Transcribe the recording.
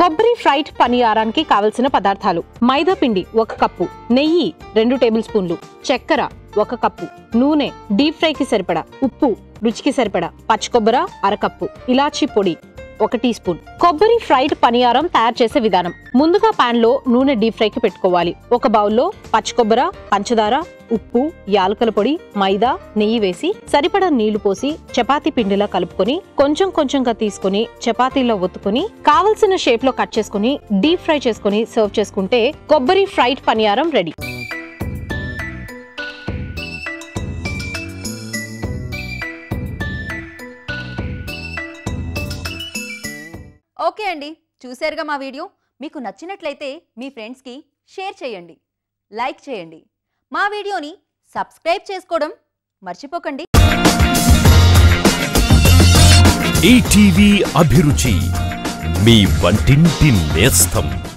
కొబ్బరి ఫ్రైడ్ పనియారానికి కావలసిన పదార్థాలు మైదా పిండి ఒక కప్పు నెయ్యి రెండు టేబుల్ స్పూన్లు చక్కెర ఒక కప్పు నూనె డీప్ ఫ్రైకి సరిపడా ఉప్పు రుచికి సరిపడా పచ్చి కొబ్బర అరకప్పు ఇలాచీ పొడి ఒక టీ స్పూన్ కొబ్బరి ఫ్రైడ్ పనియారం తయారు చేసే విధానం ముందుగా పాన్ లో నూనె డీప్ ఫ్రై కి పెట్టుకోవాలి ఒక బౌల్లో పచ్చి కొబ్బర పంచదార ఉప్పు యాలకల పొడి మైదా నెయ్యి వేసి సరిపడా నీళ్లు పోసి చపాతీ పిండిలా కలుపుకొని కొంచెం కొంచెంగా తీసుకొని చపాతీలో ఒత్తుకొని కావలసిన షేప్ లో కట్ చేసుకుని డీప్ ఫ్రై చేసుకుని సర్వ్ చేసుకుంటే కొబ్బరి ఫ్రైడ్ పనియారం రెడీ ఓకే అండి చూశారుగా మా వీడియో మీకు నచ్చినట్లయితే మీ ఫ్రెండ్స్కి షేర్ చేయండి లైక్ చేయండి మా వీడియోని సబ్స్క్రైబ్ చేసుకోవడం మర్చిపోకండి ఈటీవీ అభిరుచి మీ వంటింటి నేస్తం